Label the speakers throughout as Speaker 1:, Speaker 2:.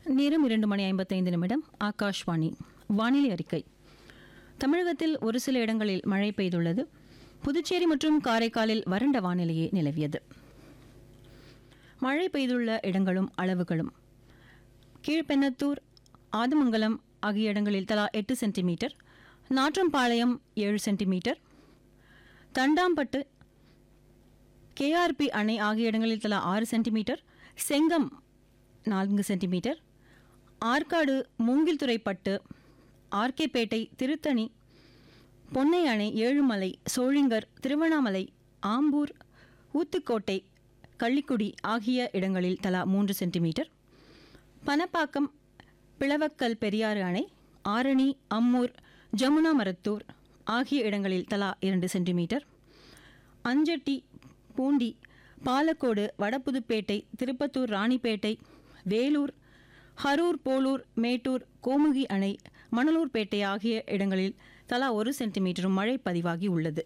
Speaker 1: நேரம் இரண்டு மணி ஐம்பத்தைந்து நிமிடம் ஆகாஷ்வாணி வானிலை அறிக்கை தமிழகத்தில் ஒரு சில இடங்களில் மழை பெய்துள்ளது புதுச்சேரி மற்றும் காரைக்காலில் வறண்ட வானிலையே நிலவியது மழை பெய்துள்ள இடங்களும் அளவுகளும் கீழ்பெண்ணத்தூர் ஆதமங்கலம் ஆகிய இடங்களில் தலா எட்டு சென்டிமீட்டர் நாற்றம்பாளையம் ஏழு சென்டிமீட்டர் தண்டாம்பட்டு கேஆர்பி அணை ஆகிய இடங்களில் தலா ஆறு சென்டிமீட்டர் செங்கம் நான்கு சென்டிமீட்டர் ஆற்காடு மூங்கில்துறைப்பட்டு ஆர்கேபேட்டை திருத்தணி பொன்னை அணை ஏழுமலை சோழிங்கர் திருவண்ணாமலை ஆம்பூர் ஊத்துக்கோட்டை கள்ளிக்குடி ஆகிய இடங்களில் தலா மூன்று சென்டிமீட்டர் பனப்பாக்கம் பிளவக்கல் பெரியாறு அணை ஆரணி அம்மூர் ஜமுனா மரத்தூர் ஆகிய இடங்களில் தலா இரண்டு சென்டிமீட்டர் அஞ்சட்டி பூண்டி பாலக்கோடு வடபுதுப்பேட்டை திருப்பத்தூர் ராணிப்பேட்டை வேலூர் ஹரூர் போலூர் மேட்டூர் கோமுகி அணை மணலூர்பேட்டை ஆகிய இடங்களில் தலா ஒரு சென்டிமீட்டரும் மழை பதிவாகி உள்ளது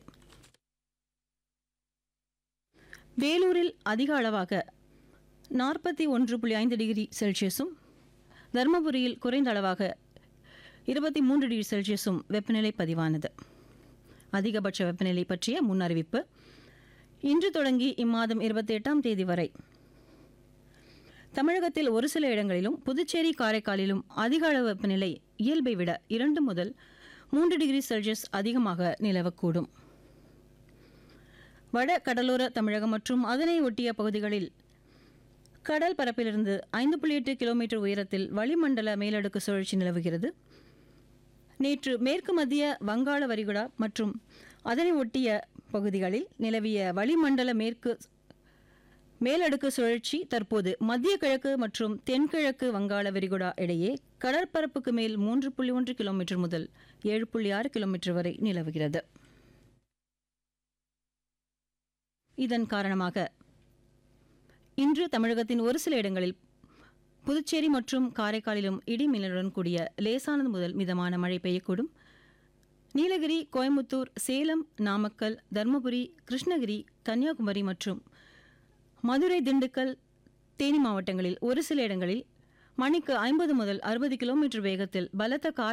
Speaker 1: வேலூரில் அதிக அளவாக நாற்பத்தி ஒன்று புள்ளி ஐந்து டிகிரி செல்சியஸும் தருமபுரியில் குறைந்த அளவாக இருபத்தி மூன்று டிகிரி செல்சியஸும் வெப்பநிலை பதிவானது அதிகபட்ச வெப்பநிலை பற்றிய முன் அறிவிப்பு இன்று தொடங்கி இம்மாதம் இருபத்தி எட்டாம் தேதி வரை தமிழகத்தில் ஒரு சில இடங்களிலும் புதுச்சேரி காரைக்காலிலும் அதிக அளவு வெப்பநிலை இயல்பை விட இரண்டு முதல் மூன்று டிகிரி செல்சியஸ் அதிகமாக நிலவக்கூடும் வட கடலோர தமிழகம் மற்றும் அதனை ஒட்டிய பகுதிகளில் கடல் பரப்பிலிருந்து ஐந்து புள்ளி எட்டு கிலோமீட்டர் உயரத்தில் வளிமண்டல மேலடுக்கு சுழற்சி நிலவுகிறது நேற்று மேற்கு மத்திய வங்காள வரிகுடா மற்றும் அதனை ஒட்டிய பகுதிகளில் நிலவிய வளிமண்டல மேற்கு மேலடுக்கு சுழற்சி தற்போது மத்திய கிழக்கு மற்றும் தென்கிழக்கு வங்காள விரிகுடா இடையே கடற்பரப்புக்கு மேல் மூன்று புள்ளி ஒன்று கிலோமீட்டர் முதல் ஏழு புள்ளி ஆறு கிலோமீட்டர் வரை நிலவுகிறது இதன் காரணமாக இன்று தமிழகத்தின் ஒரு சில இடங்களில் புதுச்சேரி மற்றும் காரைக்காலிலும் இடி மின்னலுடன் கூடிய லேசானது முதல் மிதமான மழை பெய்யக்கூடும் நீலகிரி கோயம்புத்தூர் சேலம் நாமக்கல் தருமபுரி கிருஷ்ணகிரி கன்னியாகுமரி மற்றும் மதுரை திண்டுக்கல் தேனி மாவட்டங்களில் ஒரு சில இடங்களில் மணிக்கு ஐம்பது முதல் அறுபது கிலோமீட்டர் வேகத்தில் பலத்த காற்று